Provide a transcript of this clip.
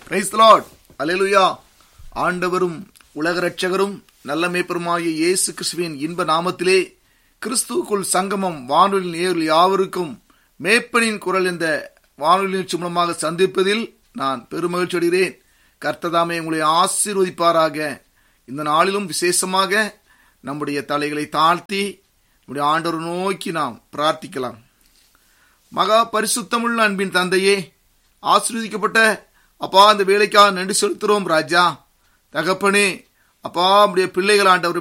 price Lord அலையலுயா ஆண்டவரும் உலக ரட்சகரும் நல்ல மேப்பருமாகிய இயேசு கிறிஸ்துவின் இன்ப நாமத்திலே கிறிஸ்துவுக்குள் சங்கமம் வானொலி நேரில் யாவருக்கும் மேப்பனின் குரல் என்ற வானொலி நிகழ்ச்சி மூலமாக சந்திப்பதில் நான் பெருமகிழ்ச்சி அடைகிறேன் கர்த்ததாமே உங்களை ஆசீர்வதிப்பாராக இந்த நாளிலும் விசேஷமாக நம்முடைய தலைகளை தாழ்த்தி நம்முடைய ஆண்டவர் நோக்கி நாம் பிரார்த்திக்கலாம் மகா பரிசுத்தமுள்ள அன்பின் தந்தையே ஆசீர்வதிக்கப்பட்ட அப்பா அந்த வேலைக்காக நன்றி செலுத்துறோம் ராஜா தகப்பனே அப்பா நம்முடைய பிள்ளைகள் ஆண்டவர்